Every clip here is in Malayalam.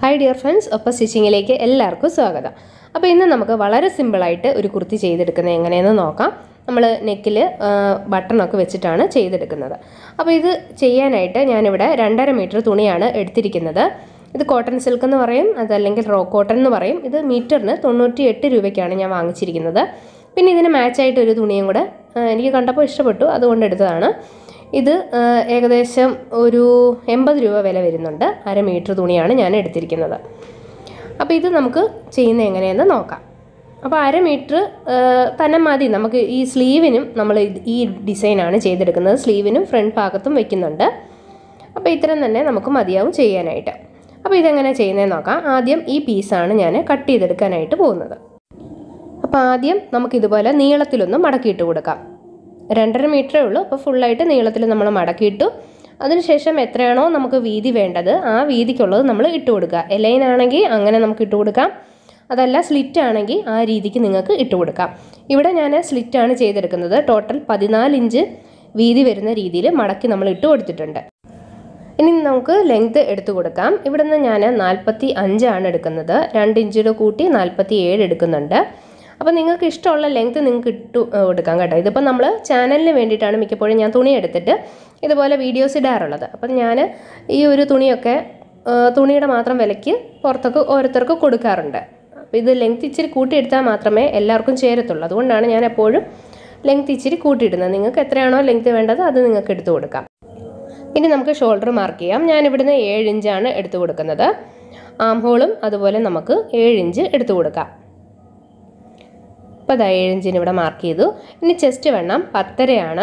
ഹായ് ഡിയർ ഫ്രണ്ട്സ് ഒപ്പം സ്റ്റിച്ചിങ്ങിലേക്ക് എല്ലാവർക്കും സ്വാഗതം അപ്പോൾ ഇന്ന് നമുക്ക് വളരെ സിമ്പിളായിട്ട് ഒരു കുർത്തി ചെയ്തെടുക്കുന്നത് എങ്ങനെയെന്ന് നോക്കാം നമ്മൾ നെക്കിൽ ബട്ടണൊക്കെ വെച്ചിട്ടാണ് ചെയ്തെടുക്കുന്നത് അപ്പോൾ ഇത് ചെയ്യാനായിട്ട് ഞാനിവിടെ രണ്ടര മീറ്റർ തുണിയാണ് എടുത്തിരിക്കുന്നത് ഇത് കോട്ടൺ സിൽക്ക് എന്ന് പറയും അതല്ലെങ്കിൽ റോ കോട്ടൺ എന്ന് പറയും ഇത് മീറ്ററിന് തൊണ്ണൂറ്റി എട്ട് രൂപയ്ക്കാണ് ഞാൻ വാങ്ങിച്ചിരിക്കുന്നത് പിന്നെ ഇതിന് മാച്ചായിട്ട് ഒരു തുണിയും കൂടെ ആ, എനിക്ക് കണ്ടപ്പോൾ ഇഷ്ടപ്പെട്ടു അതുകൊണ്ട് എടുത്തതാണ് ഇത് ആ, ഏകദേശം ഒരു എൺപത് രൂപ വില വരുന്നുണ്ട് അര മീറ്റർ തുണിയാണ് ഞാൻ എടുത്തിരിക്കുന്നത് അപ്പോൾ ഇത് നമുക്ക് ചെയ്യുന്നത് എങ്ങനെയെന്ന് നോക്കാം അപ്പോൾ അര മീറ്റർ തന്നെ മതി നമുക്ക് ഈ സ്ലീവിനും നമ്മൾ ഇത് ഈ ഡിസൈനാണ് ചെയ്തെടുക്കുന്നത് സ്ലീവിനും ഫ്രണ്ട് ഭാഗത്തും വെക്കുന്നുണ്ട് അപ്പോൾ ഇത്രയും തന്നെ നമുക്ക് മതിയാവും ചെയ്യാനായിട്ട് അപ്പോൾ ഇതെങ്ങനെ ചെയ്യുന്നതെന്ന് നോക്കാം ആദ്യം ഈ പീസാണ് ഞാൻ കട്ട് ചെയ്തെടുക്കാനായിട്ട് പോകുന്നത് അപ്പോൾ ആദ്യം നമുക്കിതുപോലെ നീളത്തിലൊന്ന് മടക്കിയിട്ട് കൊടുക്കാം രണ്ടര മീറ്ററേ ഉള്ളൂ അപ്പോൾ ഫുള്ളായിട്ട് നീളത്തിൽ നമ്മൾ മടക്കിയിട്ടു അതിനുശേഷം എത്രയാണോ നമുക്ക് വീതി വേണ്ടത് ആ വീതിക്കുള്ളത് നമ്മൾ ഇട്ട് കൊടുക്കുക എലൈൻ ആണെങ്കിൽ അങ്ങനെ നമുക്ക് ഇട്ട് കൊടുക്കാം അതല്ല സ്ലിറ്റ് ആണെങ്കിൽ ആ രീതിക്ക് നിങ്ങൾക്ക് ഇട്ട് കൊടുക്കാം ഇവിടെ ഞാൻ സ്ലിറ്റാണ് ചെയ്തെടുക്കുന്നത് ടോട്ടൽ പതിനാല് ഇഞ്ച് വീതി വരുന്ന രീതിയിൽ മടക്കി നമ്മൾ ഇട്ട് കൊടുത്തിട്ടുണ്ട് ഇനി നമുക്ക് ലെങ്ത് എടുത്തു കൊടുക്കാം ഇവിടെ നിന്ന് ഞാൻ നാൽപ്പത്തി അഞ്ചാണ് എടുക്കുന്നത് രണ്ട് ഇഞ്ചിയുടെ കൂട്ടി നാൽപ്പത്തി ഏഴ് എടുക്കുന്നുണ്ട് അപ്പോൾ നിങ്ങൾക്ക് ഇഷ്ടമുള്ള ലെങ്ത് നിങ്ങൾക്ക് ഇട്ടു ഏഹ്, കൊടുക്കാം കേട്ടോ ഇതിപ്പോൾ നമ്മൾ ചാനലിന് വേണ്ടിയിട്ടാണ് മിക്കപ്പോഴും ഞാൻ തുണി എടുത്തിട്ട് ഇതുപോലെ വീഡിയോസ് ഇടാറുള്ളത് അപ്പം ഞാൻ ഈ ഒരു തുണിയൊക്കെ ഏഹ്, തുണിയുടെ മാത്രം വിലയ്ക്ക് പുറത്തൊക്കെ ഓരോരുത്തർക്ക് കൊടുക്കാറുണ്ട് അപ്പോൾ ഇത് ലെങ്ത് ഇച്ചിരി കൂട്ടിയെടുത്താൽ മാത്രമേ എല്ലാവർക്കും ചേരത്തുള്ളൂ അതുകൊണ്ടാണ് ഞാൻ എപ്പോഴും ലെങ്ത് ഇച്ചിരി കൂട്ടിയിടുന്നത് നിങ്ങൾക്ക് എത്രയാണോ ലെങ്ത് വേണ്ടത് അത് നിങ്ങൾക്ക് എടുത്തു കൊടുക്കാം ഇനി നമുക്ക് ഷോൾഡർ മാർക്ക് ചെയ്യാം ഞാൻ ഇവിടുന്ന് ഏഴ് ഇഞ്ചാണ് എടുത്തു കൊടുക്കുന്നത് ആം ഹോളും അതുപോലെ നമുക്ക് ഏഴ് ഇഞ്ച് എടുത്തു കൊടുക്കാം ഇപ്പോൾ അതാ ഏഴ് ഇഞ്ചിന് ഇവിടെ മാർക്ക് ചെയ്തു ഇനി ചെസ്റ്റ് വണ്ണം പത്തരയാണ്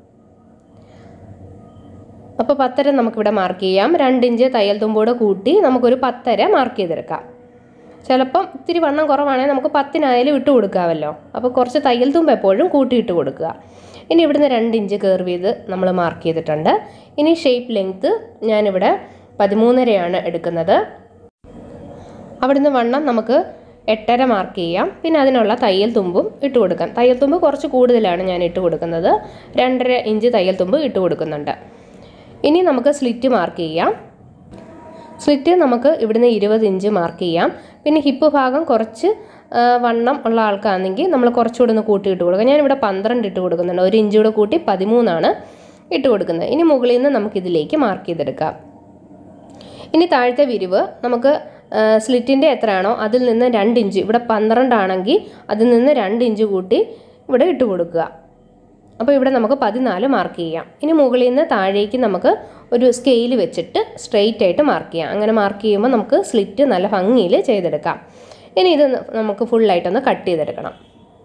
അപ്പോൾ പത്തര നമുക്കിവിടെ മാർക്ക് ചെയ്യാം രണ്ട് ഇഞ്ച് തയ്യൽ തുമ്പോടെ കൂട്ടി നമുക്കൊരു പത്തര മാർക്ക് ചെയ്തെടുക്കാം ചിലപ്പം ഇത്തിരി വണ്ണം കുറവാണെങ്കിൽ നമുക്ക് പത്തിനായാലും ഇട്ട് കൊടുക്കാമല്ലോ അപ്പോൾ കുറച്ച് തയ്യൽ തുമ്പ് എപ്പോഴും കൂട്ടിയിട്ട് കൊടുക്കുക ഇനി ഇവിടുന്ന് രണ്ട് ഇഞ്ച് കർവ് ചെയ്ത് നമ്മൾ മാർക്ക് ചെയ്തിട്ടുണ്ട് ഇനി ഷേപ്പ് ലെങ്ത്ത് ഞാനിവിടെ പതിമൂന്നരയാണ് എടുക്കുന്നത് അവിടുന്ന് വണ്ണം നമുക്ക് എട്ടര മാർക്ക് ചെയ്യാം പിന്നെ അതിനുള്ള തയ്യൽ തുമ്പും ഇട്ട് കൊടുക്കാം തയ്യൽ തുമ്പ് കുറച്ച് കൂടുതലാണ് ഞാൻ ഇട്ട് കൊടുക്കുന്നത് രണ്ടര ഇഞ്ച് തയ്യൽ തുമ്പ് ഇട്ട് കൊടുക്കുന്നുണ്ട് ഇനി നമുക്ക് സ്ലിറ്റ് മാർക്ക് ചെയ്യാം സ്ലിറ്റ് നമുക്ക് ഇവിടുന്ന് ഇരുപത് ഇഞ്ച് മാർക്ക് ചെയ്യാം പിന്നെ ഹിപ്പ് ഭാഗം കുറച്ച് ആ, വണ്ണം ഉള്ള ആൾക്കാണെങ്കിൽ നമ്മൾ കുറച്ചുകൂടെ ഒന്ന് കൂട്ടി ഇട്ട് കൊടുക്കാം ഞാനിവിടെ പന്ത്രണ്ട് ഇട്ട് കൊടുക്കുന്നുണ്ട് ഒരു ഇഞ്ച് കൂടെ കൂട്ടി പതിമൂന്നാണ് ഇട്ട് കൊടുക്കുന്നത് ഇനി മുകളിൽ നിന്ന് നമുക്കിതിലേക്ക് മാർക്ക് ചെയ്തെടുക്കാം ഇനി താഴത്തെ വിരിവ് നമുക്ക് സ്ലിറ്റിൻ്റെ എത്രയാണോ അതിൽ നിന്ന് രണ്ട് ഇഞ്ച് ഇവിടെ പന്ത്രണ്ടാണെങ്കിൽ അതിൽ നിന്ന് രണ്ട് ഇഞ്ച് കൂട്ടി ഇവിടെ ഇട്ട് കൊടുക്കുക അപ്പോൾ ഇവിടെ നമുക്ക് പതിനാല് മാർക്ക് ചെയ്യാം ഇനി മുകളിൽ നിന്ന് താഴേക്ക് നമുക്ക് ഒരു സ്കെയിൽ വെച്ചിട്ട് സ്ട്രെയിറ്റ് ആയിട്ട് മാർക്ക് ചെയ്യാം അങ്ങനെ മാർക്ക് ചെയ്യുമ്പോൾ നമുക്ക് സ്ലിറ്റ് നല്ല ഭംഗിയിൽ ചെയ്തെടുക്കാം ഇനി ഇത് നമുക്ക് ഫുള്ളായിട്ടൊന്ന് കട്ട് ചെയ്തെടുക്കണം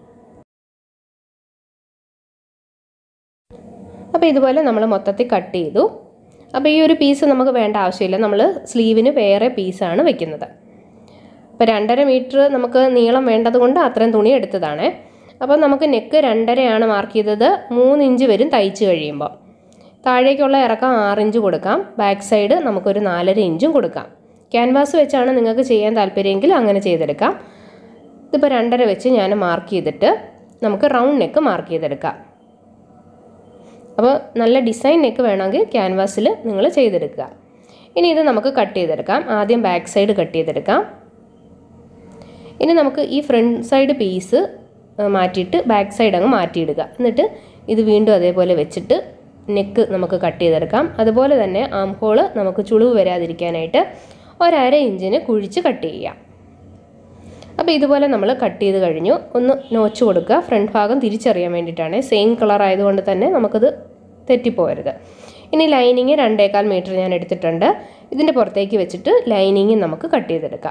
അപ്പോൾ ഇതുപോലെ നമ്മൾ മൊത്തത്തിൽ കട്ട് ചെയ്തു അപ്പോൾ ഈ ഒരു പീസ് നമുക്ക് വേണ്ട ആവശ്യമില്ല നമ്മൾ സ്ലീവിന് വേറെ പീസാണ് വെക്കുന്നത് അപ്പോൾ രണ്ടര മീറ്റർ നമുക്ക് നീളം വേണ്ടത് കൊണ്ട് അത്രയും തുണി എടുത്തതാണ് അപ്പോൾ നമുക്ക് നെക്ക് രണ്ടരയാണ് മാർക്ക് ചെയ്തത് മൂന്ന് ഇഞ്ച് വരും തയ്ച്ച് കഴിയുമ്പോൾ താഴേക്കുള്ള ഇറക്കം ആറ് ഇഞ്ച് കൊടുക്കാം ബാക്ക് സൈഡ് നമുക്കൊരു നാലര ഇഞ്ചും കൊടുക്കാം ക്യാൻവാസ് വെച്ചാണ് നിങ്ങൾക്ക് ചെയ്യാൻ താല്പര്യമെങ്കിൽ അങ്ങനെ ചെയ്തെടുക്കാം ഇതിപ്പോൾ രണ്ടര വെച്ച് ഞാൻ മാർക്ക് ചെയ്തിട്ട് നമുക്ക് റൗണ്ട് നെക്ക് മാർക്ക് ചെയ്തെടുക്കാം അപ്പോൾ നല്ല ഡിസൈൻ നെക്ക് വേണമെങ്കിൽ ക്യാൻവാസിൽ നിങ്ങൾ ചെയ്തെടുക്കുക ഇനി ഇത് നമുക്ക് കട്ട് ചെയ്തെടുക്കാം ആദ്യം ബാക്ക് സൈഡ് കട്ട് ചെയ്തെടുക്കാം ഇനി നമുക്ക് ഈ ഫ്രണ്ട് സൈഡ് പീസ് മാറ്റിയിട്ട് ബാക്ക് സൈഡ് അങ്ങ് മാറ്റിയിടുക എന്നിട്ട് ഇത് വീണ്ടും അതേപോലെ വെച്ചിട്ട് നെക്ക് നമുക്ക് കട്ട് ചെയ്തെടുക്കാം അതുപോലെ തന്നെ ആം ഹോള് നമുക്ക് ചുളിവ് വരാതിരിക്കാനായിട്ട് ഒരര ഇഞ്ചിന് കുഴിച്ച് കട്ട് ചെയ്യാം അപ്പോൾ ഇതുപോലെ നമ്മൾ കട്ട് ചെയ്ത് കഴിഞ്ഞു ഒന്ന് നോച്ച് കൊടുക്കുക ഫ്രണ്ട് ഭാഗം തിരിച്ചറിയാൻ വേണ്ടിയിട്ടാണ് സെയിം കളർ ആയതുകൊണ്ട് തന്നെ നമുക്കത് തെറ്റിപ്പോകരുത് ഇനി ലൈനിങ് രണ്ടേകാൽ മീറ്റർ ഞാൻ എടുത്തിട്ടുണ്ട് ഇതിൻ്റെ പുറത്തേക്ക് വെച്ചിട്ട് ലൈനിങ് നമുക്ക് കട്ട് ചെയ്തെടുക്കാം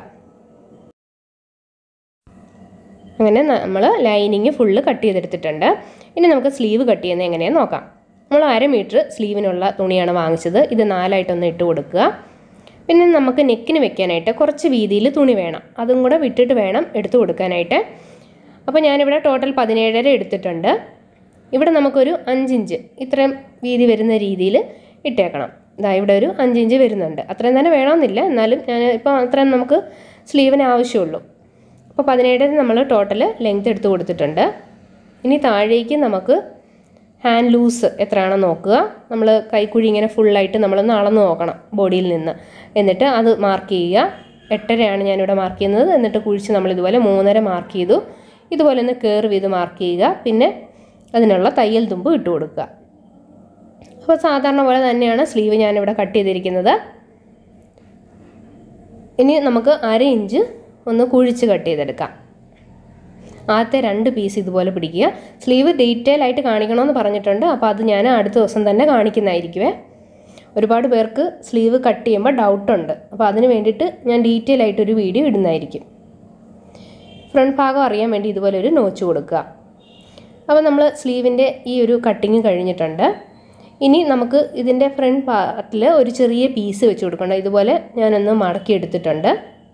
അങ്ങനെ നമ്മൾ ലൈനിങ് ഫുള്ള് കട്ട് ചെയ്തെടുത്തിട്ടുണ്ട് ഇനി നമുക്ക് സ്ലീവ് കട്ട് ചെയ്യുന്നത് എങ്ങനെയാണെന്ന് നോക്കാം നമ്മൾ അര മീറ്റർ സ്ലീവിനുള്ള തുണിയാണ് വാങ്ങിച്ചത് ഇത് നാലായിട്ടൊന്ന് ഇട്ട് കൊടുക്കുക പിന്നെ നമുക്ക് നെക്കിന് വെക്കാനായിട്ട് കുറച്ച് വീതിയിൽ തുണി വേണം അതും കൂടെ വിട്ടിട്ട് വേണം എടുത്തു കൊടുക്കാനായിട്ട് അപ്പോൾ ഞാനിവിടെ ടോട്ടൽ പതിനേഴര എടുത്തിട്ടുണ്ട് ഇവിടെ നമുക്കൊരു അഞ്ചിഞ്ച് ഇത്രയും വീതി വരുന്ന രീതിയിൽ ഇട്ടേക്കണം ഇതാ ഇവിടെ ഒരു അഞ്ചിഞ്ച് വരുന്നുണ്ട് അത്രയും തന്നെ വേണമെന്നില്ല എന്നാലും ഞാൻ ഇപ്പോൾ അത്രയും നമുക്ക് സ്ലീവിന് ആവശ്യമുള്ളൂ അപ്പോൾ പതിനേഴര നമ്മൾ ടോട്ടൽ ലെങ്ത് എടുത്ത് കൊടുത്തിട്ടുണ്ട് ഇനി താഴേക്ക് നമുക്ക് ഹാൻഡ് ലൂസ് എത്രയാണെന്ന് നോക്കുക നമ്മൾ കൈക്കുഴി ഇങ്ങനെ ഫുള്ളായിട്ട് നമ്മളൊന്ന് അളന്ന് നോക്കണം ബോഡിയിൽ നിന്ന് എന്നിട്ട് അത് മാർക്ക് ചെയ്യുക എട്ടരയാണ് ഞാനിവിടെ മാർക്ക് ചെയ്യുന്നത് എന്നിട്ട് കുഴിച്ച് നമ്മൾ ഇതുപോലെ മൂന്നര മാർക്ക് ചെയ്തു ഇതുപോലെ ഒന്ന് കയറി ചെയ്ത് മാർക്ക് ചെയ്യുക പിന്നെ അതിനുള്ള തയ്യൽ തുമ്പ് ഇട്ട് കൊടുക്കുക അപ്പോൾ സാധാരണ പോലെ തന്നെയാണ് സ്ലീവ് ഞാനിവിടെ കട്ട് ചെയ്തിരിക്കുന്നത് ഇനി നമുക്ക് അര ഇഞ്ച് ഒന്ന് കുഴിച്ച് കട്ട് ചെയ്തെടുക്കാം ആദ്യത്തെ രണ്ട് പീസ് ഇതുപോലെ പിടിക്കുക സ്ലീവ് ഡീറ്റെയിൽ ആയിട്ട് കാണിക്കണമെന്ന് പറഞ്ഞിട്ടുണ്ട് അപ്പോൾ അത് ഞാൻ അടുത്ത ദിവസം തന്നെ കാണിക്കുന്നതായിരിക്കുമേ ഒരുപാട് പേർക്ക് സ്ലീവ് കട്ട് ചെയ്യുമ്പോൾ ഡൗട്ടുണ്ട് അപ്പോൾ അതിന് വേണ്ടിയിട്ട് ഞാൻ ഡീറ്റെയിൽ ആയിട്ടൊരു വീഡിയോ ഇടുന്നതായിരിക്കും ഫ്രണ്ട് ഭാഗം അറിയാൻ വേണ്ടി ഇതുപോലെ ഒരു നോച്ച് കൊടുക്കുക അപ്പോൾ നമ്മൾ സ്ലീവിൻ്റെ ഈ ഒരു കട്ടിങ് കഴിഞ്ഞിട്ടുണ്ട് ഇനി നമുക്ക് ഇതിൻ്റെ ഫ്രണ്ട് പാർട്ടിൽ ഒരു ചെറിയ പീസ് വെച്ച് കൊടുക്കണം ഇതുപോലെ ഞാനൊന്ന് മടക്കി എടുത്തിട്ടുണ്ട്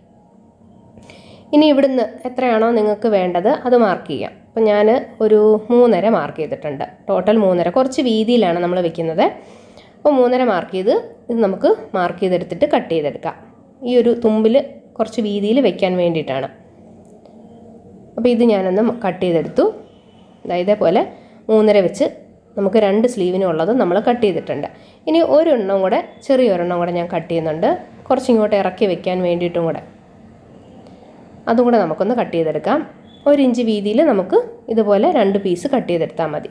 ഇനി ഇവിടുന്ന് എത്രയാണോ നിങ്ങൾക്ക് വേണ്ടത് അത് മാർക്ക് ചെയ്യാം അപ്പം ഞാൻ ഒരു മൂന്നര മാർക്ക് ചെയ്തിട്ടുണ്ട് ടോട്ടൽ മൂന്നര കുറച്ച് വീതിയിലാണ് നമ്മൾ വെക്കുന്നത് അപ്പോൾ മൂന്നര മാർക്ക് ചെയ്ത് ഇത് നമുക്ക് മാർക്ക് ചെയ്തെടുത്തിട്ട് കട്ട് ചെയ്തെടുക്കാം ഈ ഒരു തുമ്പിൽ കുറച്ച് വീതിയിൽ വെക്കാൻ വേണ്ടിയിട്ടാണ് അപ്പോൾ ഇത് ഞാനൊന്ന് കട്ട് ചെയ്തെടുത്തു ദാ ഇതേപോലെ മൂന്നര വെച്ച് നമുക്ക് രണ്ട് സ്ലീവിനുള്ളത് നമ്മൾ കട്ട് ചെയ്തിട്ടുണ്ട് ഇനി ഒരെണ്ണം കൂടെ ചെറിയൊരെണ്ണം കൂടെ ഞാൻ കട്ട് ചെയ്യുന്നുണ്ട് കുറച്ചിങ്ങോട്ട് ഇറക്കി വെക്കാൻ വേണ്ടിയിട്ടും കൂടെ അതും കൂടെ നമുക്കൊന്ന് കട്ട് ചെയ്തെടുക്കാം ഒരു ഇഞ്ച് വീതിയിൽ നമുക്ക് ഇതുപോലെ രണ്ട് പീസ് കട്ട് ചെയ്തെടുത്താൽ മതി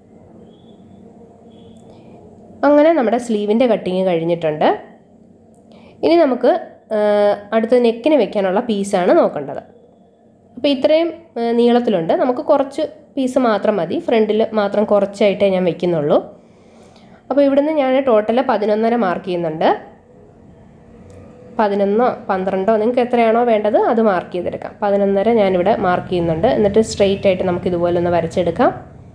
അങ്ങനെ നമ്മുടെ സ്ലീവിൻ്റെ കട്ടിങ് കഴിഞ്ഞിട്ടുണ്ട് ഇനി നമുക്ക് ആ, അടുത്ത നെക്കിന് വെക്കാനുള്ള പീസാണ് നോക്കേണ്ടത് അപ്പോൾ ഇത്രയും ആ, നീളത്തിലുണ്ട് നമുക്ക് കുറച്ച് പീസ് മാത്രം മതി ഫ്രണ്ടിൽ മാത്രം കുറച്ചായിട്ടേ ഞാൻ വെക്കുന്നുള്ളൂ അപ്പോൾ ഇവിടുന്ന് ഞാൻ ടോട്ടൽ പതിനൊന്നര മാർക്ക് ചെയ്യുന്നുണ്ട് പതിനൊന്നോ പന്ത്രണ്ടോ നിങ്ങൾക്ക് എത്രയാണോ വേണ്ടത് അത് മാർക്ക് ചെയ്തെടുക്കാം പതിനൊന്നര ഞാനിവിടെ മാർക്ക് ചെയ്യുന്നുണ്ട് എന്നിട്ട് സ്ട്രെയിറ്റ് ആയിട്ട് നമുക്ക് ഇതുപോലെ ഒന്ന് വരച്ചെടുക്കാം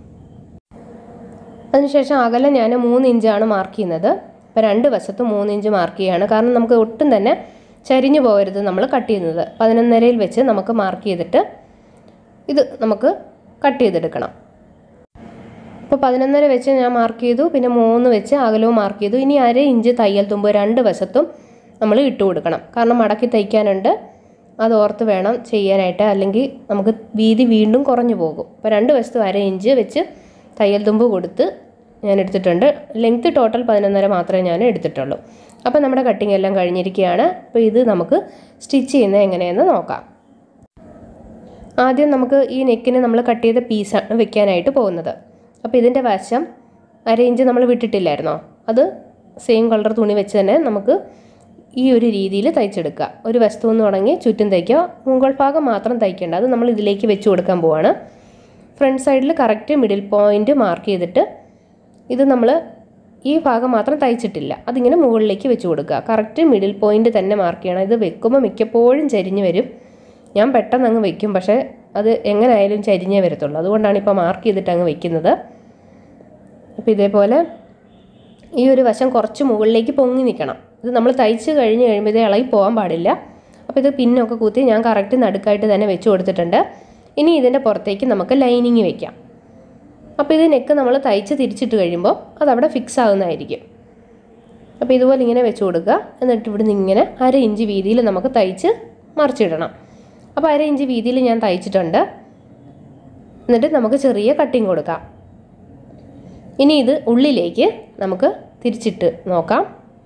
അതിനുശേഷം അകലെ ഞാൻ മൂന്ന് ഇഞ്ചാണ് മാർക്ക് ചെയ്യുന്നത് അപ്പോൾ രണ്ട് വശത്തും മൂന്ന് ഇഞ്ച് മാർക്ക് ചെയ്യുകയാണ് കാരണം നമുക്ക് ഒട്ടും തന്നെ ചരിഞ്ഞു പോകരുത് നമ്മൾ കട്ട് ചെയ്യുന്നത് പതിനൊന്നരയിൽ വെച്ച് നമുക്ക് മാർക്ക് ചെയ്തിട്ട് ഇത് നമുക്ക് കട്ട് ചെയ്തെടുക്കണം അപ്പോൾ പതിനൊന്നര വെച്ച് ഞാൻ മാർക്ക് ചെയ്തു പിന്നെ മൂന്ന് വെച്ച് അകലവും മാർക്ക് ചെയ്തു ഇനി അര ഇഞ്ച് തയ്യൽ തുമ്പ് രണ്ട് വശത്തും നമ്മൾ ഇട്ട് കൊടുക്കണം കാരണം മടക്കി തയ്ക്കാനുണ്ട് അത് ഓർത്ത് വേണം ചെയ്യാനായിട്ട് അല്ലെങ്കിൽ നമുക്ക് വീതി വീണ്ടും കുറഞ്ഞു പോകും അപ്പോൾ രണ്ട് വശത്തും അര ഇഞ്ച് വെച്ച് തയ്യൽ തുമ്പ് കൊടുത്ത് ഞാൻ എടുത്തിട്ടുണ്ട് ലെങ്ത്ത് ടോട്ടൽ പതിനൊന്നര മാത്രമേ ഞാൻ എടുത്തിട്ടുള്ളൂ അപ്പോൾ നമ്മുടെ കട്ടിങ് എല്ലാം കഴിഞ്ഞിരിക്കുകയാണ് അപ്പോൾ ഇത് നമുക്ക് സ്റ്റിച്ച് ചെയ്യുന്നത് എങ്ങനെയെന്ന് നോക്കാം ആദ്യം നമുക്ക് ഈ നെക്കിന് നമ്മൾ കട്ട് ചെയ്ത പീസാണ് വെക്കാനായിട്ട് പോകുന്നത് അപ്പോൾ ഇതിൻ്റെ വശം അര ഇഞ്ച് നമ്മൾ വിട്ടിട്ടില്ലായിരുന്നോ അത് സെയിം കളർ തുണി വെച്ച് തന്നെ നമുക്ക് ഈ ഒരു രീതിയിൽ തയ്ച്ചെടുക്കുക ഒരു വസ്തു നിന്ന് തുടങ്ങി ചുറ്റും തയ്ക്കുക മുകൾ ഭാഗം മാത്രം തയ്ക്കേണ്ട അത് നമ്മൾ ഇതിലേക്ക് വെച്ച് കൊടുക്കാൻ പോവാണ് ഫ്രണ്ട് സൈഡിൽ കറക്റ്റ് മിഡിൽ പോയിന്റ് മാർക്ക് ചെയ്തിട്ട് ഇത് നമ്മൾ ഈ ഭാഗം മാത്രം തയ്ച്ചിട്ടില്ല അതിങ്ങനെ മുകളിലേക്ക് വെച്ച് കൊടുക്കുക കറക്റ്റ് മിഡിൽ പോയിന്റ് തന്നെ മാർക്ക് ചെയ്യണം ഇത് വെക്കുമ്പോൾ മിക്കപ്പോഴും ചരിഞ്ഞ് വരും ഞാൻ പെട്ടെന്ന് അങ്ങ് വെക്കും പക്ഷേ അത് എങ്ങനെയായാലും ചരിഞ്ഞേ വരത്തുള്ളൂ അതുകൊണ്ടാണ് ഇപ്പോൾ മാർക്ക് ചെയ്തിട്ട് അങ്ങ് വെക്കുന്നത് അപ്പോൾ ഇതേപോലെ ഈ ഒരു വശം കുറച്ച് മുകളിലേക്ക് പൊങ്ങി നിൽക്കണം ഇത് നമ്മൾ തയ്ച്ച് കഴിഞ്ഞ് കഴിയുമ്പോൾ ഇത് ഇളകി പോകാൻ പാടില്ല അപ്പോൾ ഇത് പിന്നൊക്കെ കുത്തി ഞാൻ കറക്റ്റ് നടുക്കായിട്ട് തന്നെ വെച്ച് കൊടുത്തിട്ടുണ്ട് ഇനി ഇതിൻ്റെ പുറത്തേക്ക് നമുക്ക് ലൈനിങ് വെക്കാം അപ്പോൾ ഇത് നെക്ക് നമ്മൾ തയ്ച്ച് തിരിച്ചിട്ട് കഴിയുമ്പോൾ അതവിടെ ഫിക്സ് ആകുന്നതായിരിക്കും അപ്പോൾ ഇതുപോലെ ഇങ്ങനെ വെച്ച് കൊടുക്കുക എന്നിട്ട് ഇവിടുന്ന് ഇങ്ങനെ അര ഇഞ്ച് വീതിയിൽ നമുക്ക് തയ്ച്ച് മറിച്ചിടണം അപ്പോൾ അര ഇഞ്ച് വീതിയിൽ ഞാൻ തയ്ച്ചിട്ടുണ്ട് എന്നിട്ട് നമുക്ക് ചെറിയ കട്ടിങ് കൊടുക്കാം ഇനി ഇത് ഉള്ളിലേക്ക് നമുക്ക് തിരിച്ചിട്ട് നോക്കാം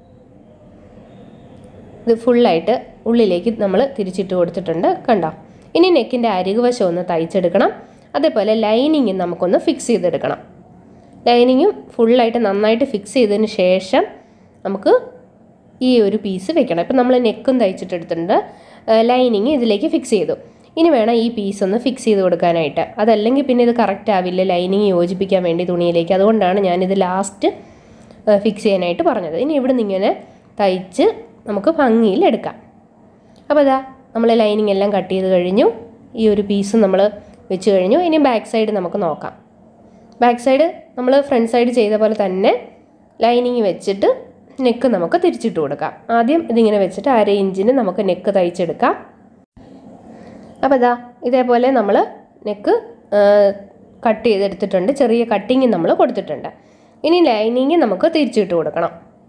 ഇത് ഫുള്ളായിട്ട് ഉള്ളിലേക്ക് നമ്മൾ തിരിച്ചിട്ട് കൊടുത്തിട്ടുണ്ട് കണ്ടോ ഇനി നെക്കിൻ്റെ അരികുവശം ഒന്ന് തയ്ച്ചെടുക്കണം അതേപോലെ ലൈനിങ്ങും നമുക്കൊന്ന് ഫിക്സ് ചെയ്തെടുക്കണം ലൈനിങ്ങും ഫുള്ളായിട്ട് നന്നായിട്ട് ഫിക്സ് ചെയ്തതിന് ശേഷം നമുക്ക് ഈ ഒരു പീസ് വെക്കണം ഇപ്പം നമ്മൾ നെക്കും തയ്ച്ചിട്ടെടുത്തിട്ടുണ്ട് ലൈനിങ് ഇതിലേക്ക് ഫിക്സ് ചെയ്തു ഇനി വേണം ഈ പീസ് ഒന്ന് ഫിക്സ് ചെയ്ത് കൊടുക്കാനായിട്ട് അതല്ലെങ്കിൽ പിന്നെ ഇത് കറക്റ്റ് ആവില്ല ലൈനിങ് യോജിപ്പിക്കാൻ വേണ്ടി തുണിയിലേക്ക് അതുകൊണ്ടാണ് ഞാനിത് ലാസ്റ്റ് ഫിക്സ് ചെയ്യാനായിട്ട് പറഞ്ഞത് ഇനി ഇവിടെ നിന്ന് ഇങ്ങനെ തയ്ച്ച് നമുക്ക് ഭംഗിയിൽ എടുക്കാം അപ്പോൾ ഇതാ നമ്മൾ ലൈനിങ് എല്ലാം കട്ട് ചെയ്ത് കഴിഞ്ഞു ഈ ഒരു പീസ് നമ്മൾ വെച്ച് കഴിഞ്ഞു ഇനി ബാക്ക് സൈഡ് നമുക്ക് നോക്കാം ബാക്ക് സൈഡ് നമ്മൾ ഫ്രണ്ട് സൈഡ് ചെയ്ത പോലെ തന്നെ ലൈനിങ് വെച്ചിട്ട് നെക്ക് നമുക്ക് തിരിച്ചിട്ട് കൊടുക്കാം ആദ്യം ഇതിങ്ങനെ വെച്ചിട്ട് അര ഇഞ്ചിന് നമുക്ക് നെക്ക് തയ്ച്ചെടുക്കാം അപ്പോൾ ഇതാ ഇതേപോലെ നമ്മൾ നെക്ക് കട്ട് ചെയ്തെടുത്തിട്ടുണ്ട് ചെറിയ കട്ടിങ് നമ്മൾ കൊടുത്തിട്ടുണ്ട് ഇനി ലൈനിങ് നമുക്ക് തിരിച്ചിട്ട് കൊടുക്കണം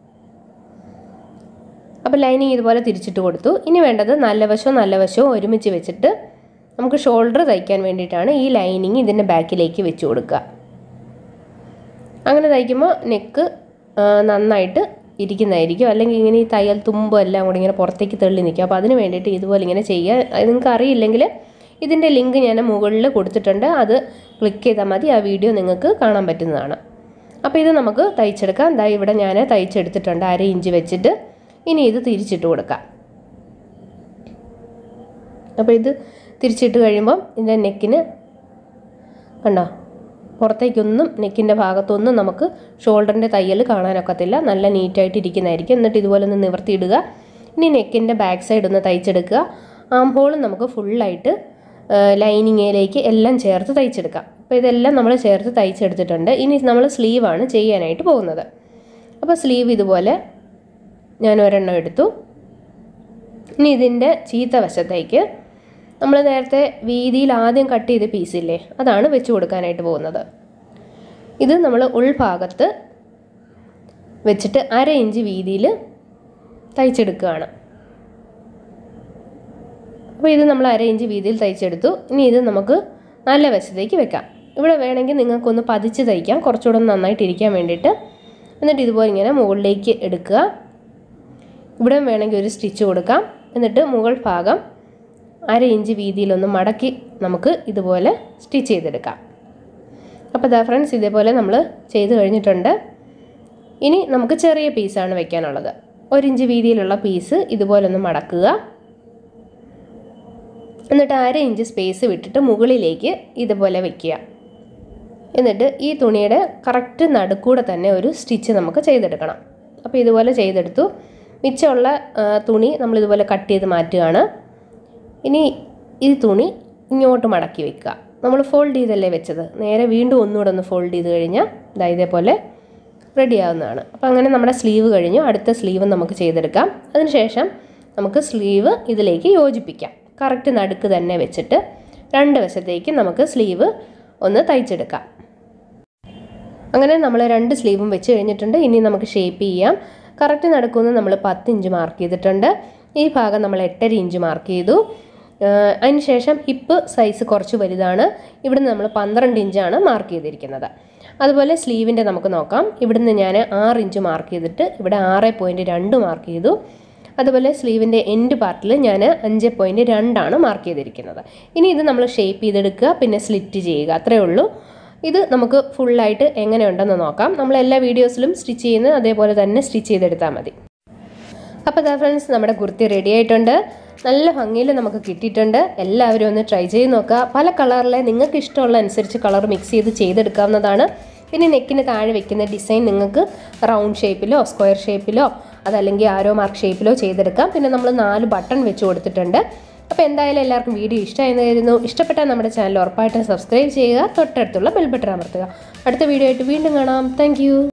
അപ്പോൾ ലൈനിങ് ഇതുപോലെ തിരിച്ചിട്ട് കൊടുത്തു ഇനി വേണ്ടത് നല്ല വശവും നല്ല വശവും ഒരുമിച്ച് വെച്ചിട്ട് നമുക്ക് ഷോൾഡർ തയ്ക്കാൻ വേണ്ടിയിട്ടാണ് ഈ ലൈനിങ് ഇതിൻ്റെ ബാക്കിലേക്ക് വെച്ച് കൊടുക്കുക അങ്ങനെ തയ്ക്കുമ്പോൾ നെക്ക് നന്നായിട്ട് ഇരിക്കുന്നതായിരിക്കും അല്ലെങ്കിൽ ഇങ്ങനെ ഈ തയ്യൽ തുമ്പും എല്ലാം കൂടി ഇങ്ങനെ പുറത്തേക്ക് തള്ളി നിൽക്കും അപ്പോൾ അതിന് വേണ്ടിയിട്ട് ഇതുപോലെ ഇങ്ങനെ ചെയ്യുക അത് നിങ്ങൾക്ക് അറിയില്ലെങ്കിൽ ഇതിൻ്റെ ലിങ്ക് ഞാൻ മുകളിൽ കൊടുത്തിട്ടുണ്ട് അത് ക്ലിക്ക് ചെയ്താൽ മതി ആ വീഡിയോ നിങ്ങൾക്ക് കാണാൻ പറ്റുന്നതാണ് അപ്പോൾ ഇത് നമുക്ക് തയ്ച്ചെടുക്കാം ദാ ഇവിടെ ഞാൻ തയ്ച്ചെടുത്തിട്ടുണ്ട് അര ഇഞ്ച് വെച്ചിട്ട് ഇനി ഇത് തിരിച്ചിട്ട് കൊടുക്കാം അപ്പോൾ ഇത് തിരിച്ചിട്ട് കഴിയുമ്പം ഇതിൻ്റെ നെക്കിന് കണ്ടോ പുറത്തേക്കൊന്നും നെക്കിൻ്റെ ഭാഗത്തൊന്നും നമുക്ക് ഷോൾഡറിൻ്റെ തയ്യൽ കാണാനൊക്കത്തില്ല നല്ല നീറ്റായിട്ട് ഇരിക്കുന്നതായിരിക്കും എന്നിട്ട് ഇതുപോലെ ഒന്ന് നിവർത്തിയിടുക ഇനി നെക്കിൻ്റെ ബാക്ക് സൈഡ് ഒന്ന് തയ്ച്ചെടുക്കുക ആം ഹോളും നമുക്ക് ഫുള്ളായിട്ട് ലൈനിങ്ങിലേക്ക് എല്ലാം ചേർത്ത് തയ്ച്ചെടുക്കാം അപ്പോൾ ഇതെല്ലാം നമ്മൾ ചേർത്ത് തയ്ച്ചെടുത്തിട്ടുണ്ട് ഇനി നമ്മൾ സ്ലീവാണ് ചെയ്യാനായിട്ട് പോകുന്നത് അപ്പോൾ സ്ലീവ് ഇതുപോലെ ഞാൻ ഒരെണ്ണം എടുത്തു ഇനി ഇതിൻ്റെ ചീത്ത വശത്തേക്ക് നമ്മൾ നേരത്തെ വീതിയിൽ ആദ്യം കട്ട് ചെയ്ത പീസില്ലേ അതാണ് വെച്ച് കൊടുക്കാനായിട്ട് പോകുന്നത് ഇത് നമ്മൾ ഉൾഭാഗത്ത് വെച്ചിട്ട് അര ഇഞ്ച് വീതിയിൽ തയ്ച്ചെടുക്കുകയാണ് അപ്പോൾ ഇത് നമ്മൾ അര ഇഞ്ച് വീതിയിൽ തയ്ച്ചെടുത്തു ഇനി ഇത് നമുക്ക് നല്ല വശത്തേക്ക് വെക്കാം ഇവിടെ വേണമെങ്കിൽ നിങ്ങൾക്കൊന്ന് പതിച്ച് തയ്ക്കാം കുറച്ചുകൂടെ ഒന്ന് നന്നായിട്ട് ഇരിക്കാൻ വേണ്ടിയിട്ട് എന്നിട്ട് ഇതുപോലെ ഇങ്ങനെ മുകളിലേക്ക് എടുക്കുക ഇവിടെ വേണമെങ്കിൽ ഒരു സ്റ്റിച്ച് കൊടുക്കാം എന്നിട്ട് മുകൾ ഭാഗം അര ഇഞ്ച് വീതിയിലൊന്ന് മടക്കി നമുക്ക് ഇതുപോലെ സ്റ്റിച്ച് ചെയ്തെടുക്കാം അപ്പോൾ ദാ ഫ്രണ്ട്സ് ഇതേപോലെ നമ്മൾ ചെയ്ത് കഴിഞ്ഞിട്ടുണ്ട് ഇനി നമുക്ക് ചെറിയ പീസാണ് വെക്കാനുള്ളത് ഒരു ഇഞ്ച് വീതിയിലുള്ള പീസ് ഇതുപോലെ ഒന്ന് മടക്കുക എന്നിട്ട് അര ഇഞ്ച് സ്പേസ് വിട്ടിട്ട് മുകളിലേക്ക് ഇതുപോലെ വെക്കുക എന്നിട്ട് ഈ തുണിയുടെ കറക്റ്റ് നടുക്കൂടെ തന്നെ ഒരു സ്റ്റിച്ച് നമുക്ക് ചെയ്തെടുക്കണം അപ്പോൾ ഇതുപോലെ ചെയ്തെടുത്തു മിച്ചമുള്ള ആ, തുണി നമ്മൾ ഇതുപോലെ കട്ട് ചെയ്ത് മാറ്റുകയാണ് ഇനി ഈ തുണി ഇങ്ങോട്ട് മടക്കി വെക്കുക നമ്മൾ ഫോൾഡ് ചെയ്തല്ലേ വെച്ചത് നേരെ വീണ്ടും ഒന്നുകൂടെ ഒന്ന് ഫോൾഡ് ചെയ്ത് കഴിഞ്ഞാൽ ഇതാ ഇതേപോലെ റെഡി ആവുന്നതാണ് അപ്പോൾ അങ്ങനെ നമ്മുടെ സ്ലീവ് കഴിഞ്ഞു അടുത്ത സ്ലീവ് നമുക്ക് ചെയ്തെടുക്കാം അതിനുശേഷം നമുക്ക് സ്ലീവ് ഇതിലേക്ക് യോജിപ്പിക്കാം കറക്റ്റ് നടുക്ക് തന്നെ വെച്ചിട്ട് രണ്ട് വശത്തേക്ക് നമുക്ക് സ്ലീവ് ഒന്ന് തയ്ച്ചെടുക്കാം അങ്ങനെ നമ്മൾ രണ്ട് സ്ലീവും വെച്ച് കഴിഞ്ഞിട്ടുണ്ട് ഇനി നമുക്ക് ഷേപ്പ് ചെയ്യാം കറക്റ്റ് നടക്കുമെന്ന് നമ്മൾ പത്ത് ഇഞ്ച് മാർക്ക് ചെയ്തിട്ടുണ്ട് ഈ ഭാഗം നമ്മൾ എട്ടര ഇഞ്ച് മാർക്ക് ചെയ്തു ആഹ് അതിന് ശേഷം ഹിപ്പ് സൈസ് കുറച്ച് വലുതാണ് ഇവിടുന്ന് നമ്മൾ പന്ത്രണ്ട് ഇഞ്ചാണ് മാർക്ക് ചെയ്തിരിക്കുന്നത് അതുപോലെ സ്ലീവിൻ്റെ നമുക്ക് നോക്കാം ഇവിടുന്ന് ഞാൻ ആറ് ഇഞ്ച് മാർക്ക് ചെയ്തിട്ട് ഇവിടെ ആറ് പോയിൻറ്റ് രണ്ട് മാർക്ക് ചെയ്തു അതുപോലെ സ്ലീവിൻ്റെ എൻഡ് പാർട്ടിൽ ഞാൻ അഞ്ച് പോയിൻറ്റ് രണ്ടാണ് മാർക്ക് ചെയ്തിരിക്കുന്നത് ഇനി ഇത് നമ്മൾ ഷേപ്പ് ചെയ്തെടുക്കുക പിന്നെ സ്ലിറ്റ് ചെയ്യുക അത്രയേ ഉള്ളൂ ഇത് നമുക്ക് ഫുള്ളായിട്ട് എങ്ങനെയുണ്ടെന്ന് നോക്കാം നമ്മൾ എല്ലാ വീഡിയോസിലും സ്റ്റിച്ച് ചെയ്യുന്നത് അതേപോലെ തന്നെ സ്റ്റിച്ച് ചെയ്തെടുത്താൽ മതി അപ്പോൾ അതാ ഫ്രണ്ട്സ് നമ്മുടെ കുർത്തി റെഡി ആയിട്ടുണ്ട് നല്ല ഭംഗിയിൽ നമുക്ക് കിട്ടിയിട്ടുണ്ട് എല്ലാവരും ഒന്ന് ട്രൈ ചെയ്ത് നോക്കുക പല കളറിലെ നിങ്ങൾക്ക് ഇഷ്ടമുള്ള അനുസരിച്ച് കളർ മിക്സ് ചെയ്ത് ചെയ്തെടുക്കാവുന്നതാണ് പിന്നെ നെക്കിന് താഴെ വെക്കുന്ന ഡിസൈൻ നിങ്ങൾക്ക് റൗണ്ട് ഷേപ്പിലോ സ്ക്വയർ ഷേപ്പിലോ അതല്ലെങ്കിൽ ആരോ മാർക്ക് ഷേപ്പിലോ ചെയ്തെടുക്കാം പിന്നെ നമ്മൾ നാല് ബട്ടൺ വെച്ച് കൊടുത്തിട്ടുണ്ട് അപ്പോൾ എന്തായാലും എല്ലാവർക്കും വീഡിയോ ഇഷ്ടമായിരുന്നു ഇഷ്ടപ്പെട്ടാൽ നമ്മുടെ ചാനൽ ഉറപ്പായിട്ടും സബ്സ്ക്രൈബ് ചെയ്യുക തൊട്ടടുത്തുള്ള ബെൽ ബട്ടൺ അമർത്തുക അടുത്ത വീഡിയോ ആയിട്ട് വീണ്ടും കാണാം താങ്ക്